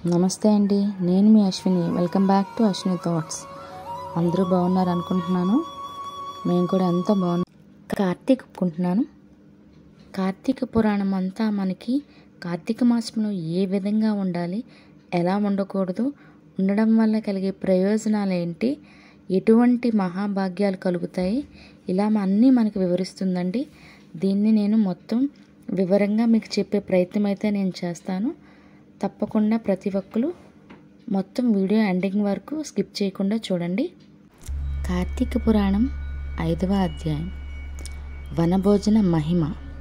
నమస్తే అండి నేను మీ Ashwini welcome back to Ashwini thoughts అందరూ బాగున్నారు అనుకుంటున్నాను మేము కూడా ఎంతో బాగున్నాం కార్తీక ఒప్పుకుంటున్నాను కార్తీక పురాణం అంతా మనకి కార్తీక మాసంలో ఏ విధంగా ఉండాలి ఎలా ఉండకూడదు ఉండడం వల్ల కలిగే ప్రయోజనాలు ఏంటి ఎటువంటి మహాభాగ్యాలు కలుగుతాయి ఇలా అన్నీ మనకు వివరిస్తుందండి దీన్ని నేను మొత్తం వివరంగా మీకు చెప్పే ప్రయత్నం అయితే నేను చేస్తాను తప్పకుండా ప్రతి ఒక్కరు మొత్తం వీడియో ఎండింగ్ వరకు స్కిప్ చేయకుండా చూడండి కార్తీక పురాణం ఐదవ అధ్యాయం వనభోజన మహిమ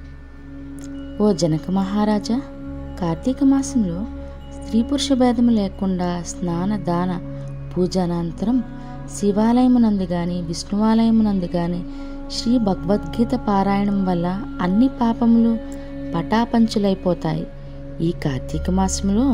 ఓ జనక మహారాజా కార్తీక మాసంలో స్త్రీ పురుష భేదము లేకుండా స్నాన దాన పూజానంతరం శివాలయమునందు గాని విష్ణువాలయమునందు గాని శ్రీ భగవద్గీత పారాయణం వల్ల అన్ని పాపములు పటాపంచులైపోతాయి ఈ కార్తీక మాసంలో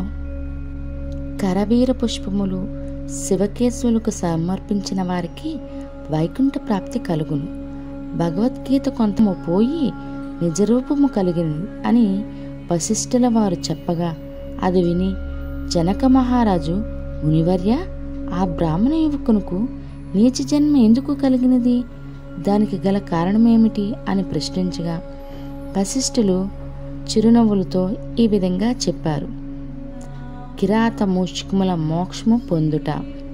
కరవీర పుష్పములు శివకేశవులకు సమర్పించిన వారికి వైకుంఠ ప్రాప్తి కలుగును భగవద్గీత కొంతము పోయి నిజరూపము కలిగినది అని వశిష్ఠుల వారు చెప్పగా అది విని జనక మహారాజు మునివర్య ఆ బ్రాహ్మణ యువకునకు నీచ జన్మ ఎందుకు కలిగినది దానికి గల కారణమేమిటి అని ప్రశ్నించగా వశిష్ఠులు చిరునవ్వులతో ఈ విధంగా చెప్పారు కిరాత మూషికముల మోక్షము పొందుట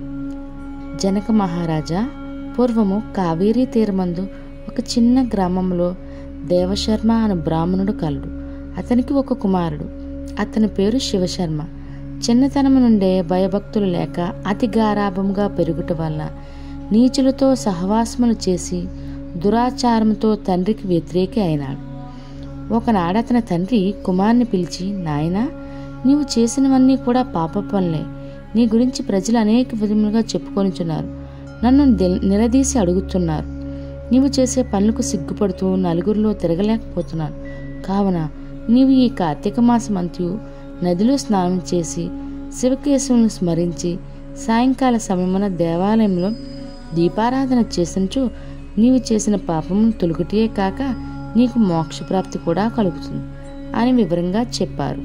జనక మహారాజా పూర్వము కావేరీ తీరమందు ఒక చిన్న గ్రామంలో దేవశర్మ అను బ్రాహ్మణుడు కలడు అతనికి ఒక కుమారుడు అతని పేరు శివశర్మ చిన్నతనము నుండే భయభక్తులు లేక అతి గారాభంగా పెరుగుట వల్ల నీచులతో సహవాసములు చేసి దురాచారంతో తండ్రికి వ్యతిరేకి అయినాడు ఒకనాడు అతని తండ్రి కుమార్ని పిలిచి నాయనా నీవు చేసినవన్నీ కూడా పాప పనులే నీ గురించి ప్రజలు అనేక విధములుగా చెప్పుకొనిచున్నారు నన్ను దిల్- నిలదీసి అడుగుతున్నారు నీవు చేసే పనులకు సిగ్గుపడుతూ నలుగురిలో తిరగలేకపోతున్నాను కావున నీవు ఈ కార్తీక మాసం అంతయు నదిలో స్నానం చేసి శివకేశవులను స్మరించి సాయంకాల సమయమున దేవాలయంలో దీపారాధన చేసినచు నీవు చేసిన పాపమును తొలుగుటే కాక నీకు మోక్షప్రాప్తి కూడా కలుగుతుంది అని వివరంగా చెప్పారు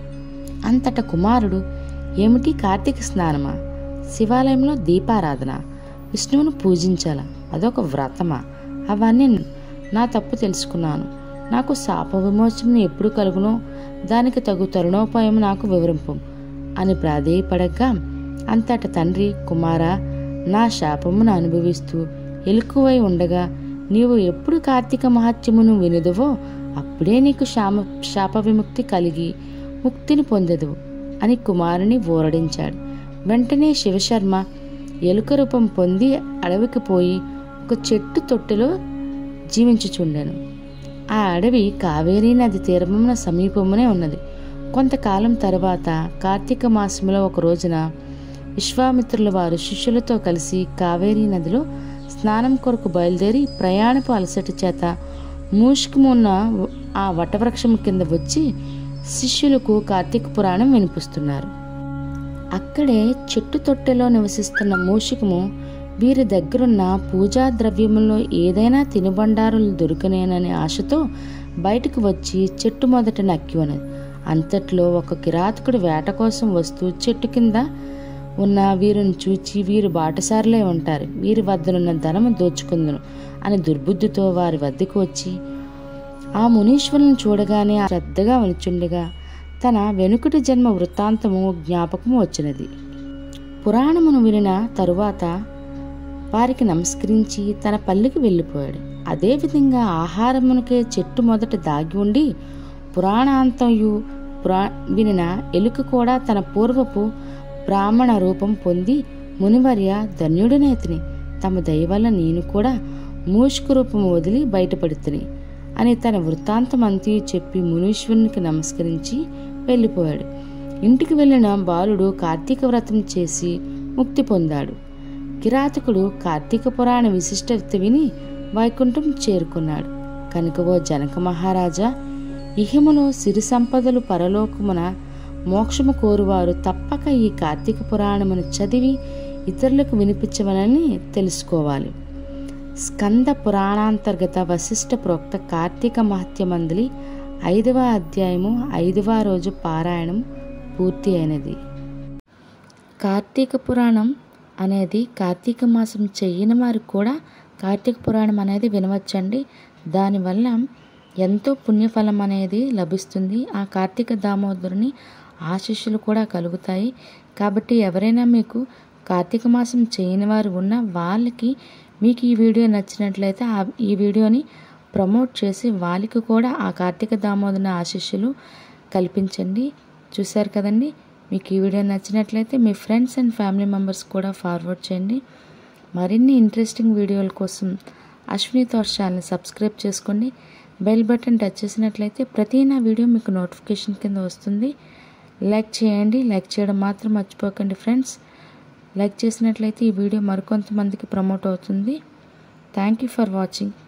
అంతట కుమారుడు ఏమిటి కార్తీక స్నానమా శివాలయంలో దీపారాధన విష్ణువును పూజించాలా అదొక వ్రతమా అవన్నీ నా తప్పు తెలుసుకున్నాను నాకు శాప విమోచన ఎప్పుడు కలుగునో దానికి తగు తరుణోపాయం నాకు వివరింపు అని ప్రాధేయపడగా అంతట తండ్రి కుమారా నా శాపమును అనుభవిస్తూ ఎలుకువై ఉండగా నీవు ఎప్పుడు కార్తీక మహత్యమును వినుదువో అప్పుడే నీకు శామ శాప విముక్తి కలిగి ముక్తిని పొందదు అని కుమారుని ఊరడించాడు వెంటనే శివశర్మ ఎలుక రూపం పొంది అడవికి పోయి ఒక చెట్టు తొట్టెలో జీవించుచుండెను ఆ అడవి కావేరీ నది తీరమున సమీపమునే ఉన్నది కొంతకాలం తర్వాత కార్తీక మాసంలో ఒక రోజున విశ్వామిత్రుల వారు శిష్యులతో కలిసి కావేరీ నదిలో స్నానం కొరకు బయలుదేరి ప్రయాణపు అలసట చేత మూషికమున్న ఆ వటవృక్షం కింద వచ్చి శిష్యులకు కార్తీక పురాణం వినిపిస్తున్నారు అక్కడే చెట్టు తొట్టెలో నివసిస్తున్న మూషికము వీరి దగ్గరున్న పూజా ద్రవ్యముల్లో ఏదైనా తినుబండారులు దొరికనేననే ఆశతో బయటకు వచ్చి చెట్టు మొదట నక్కి ఉన్నది అంతట్లో ఒక కిరాతకుడు వేట కోసం వస్తూ చెట్టు కింద ఉన్న వీరిని చూచి వీరు బాటసారులే ఉంటారు వీరి వద్దనున్న ధనము దోచుకుందును అని దుర్బుద్ధితో వారి వద్దకు వచ్చి ఆ మునీశ్వరులను చూడగానే ఆ శ్రద్ధగా వినుచుండగా తన వెనుకటి జన్మ వృత్తాంతము జ్ఞాపకము వచ్చినది పురాణమును వినిన తరువాత వారికి నమస్కరించి తన పల్లికి వెళ్ళిపోయాడు అదేవిధంగా ఆహారమునకే చెట్టు మొదట దాగి ఉండి పురాణాంతయు పురా వినిన ఎలుక కూడా తన పూర్వపు బ్రాహ్మణ రూపం పొంది మునివర్య ధన్యుడినేతిని తమ దయ వల్ల నేను కూడా మూషిక రూపం వదిలి బయటపడుతుని అని తన వృత్తాంతమంతి చెప్పి మునీశ్వరునికి నమస్కరించి వెళ్ళిపోయాడు ఇంటికి వెళ్ళిన బాలుడు కార్తీక వ్రతం చేసి ముక్తి పొందాడు కిరాతకుడు కార్తీక పురాణ విశిష్టత విని వైకుంఠం చేరుకున్నాడు కనుక ఓ జనక మహారాజా ఇహములో సిరి సంపదలు పరలోకమున మోక్షము కోరువారు తప్పక ఈ కార్తీక పురాణమును చదివి ఇతరులకు వినిపించవలని తెలుసుకోవాలి స్కంద పురాణాంతర్గత వశిష్ఠ ప్రోక్త కార్తీక మహత్యమందలి ఐదవ అధ్యాయము ఐదవ రోజు పారాయణం పూర్తి అయినది కార్తీక పురాణం అనేది కార్తీక మాసం చెయ్యని వారికి కూడా కార్తీక పురాణం అనేది వినవచ్చండి దానివల్ల ఎంతో పుణ్యఫలం అనేది లభిస్తుంది ఆ కార్తీక దామోదరుని ఆశీస్సులు కూడా కలుగుతాయి కాబట్టి ఎవరైనా మీకు కార్తీక మాసం చేయని వారు ఉన్న వాళ్ళకి మీకు ఈ వీడియో నచ్చినట్లయితే ఆ ఈ వీడియోని ప్రమోట్ చేసి వాళ్ళకి కూడా ఆ కార్తీక దామోదరుని ఆశీస్సులు కల్పించండి చూశారు కదండి మీకు ఈ వీడియో నచ్చినట్లయితే మీ ఫ్రెండ్స్ అండ్ ఫ్యామిలీ మెంబర్స్ కూడా ఫార్వర్డ్ చేయండి మరిన్ని ఇంట్రెస్టింగ్ వీడియోల కోసం అశ్విని థాట్స్ ఛానల్ని సబ్స్క్రైబ్ చేసుకోండి బెల్ బటన్ టచ్ చేసినట్లయితే ప్రతి నా వీడియో మీకు నోటిఫికేషన్ కింద వస్తుంది లైక్ చేయండి లైక్ చేయడం మాత్రం మర్చిపోకండి ఫ్రెండ్స్ లైక్ చేసినట్లయితే ఈ వీడియో మరికొంతమందికి ప్రమోట్ అవుతుంది థ్యాంక్ యూ ఫర్ వాచింగ్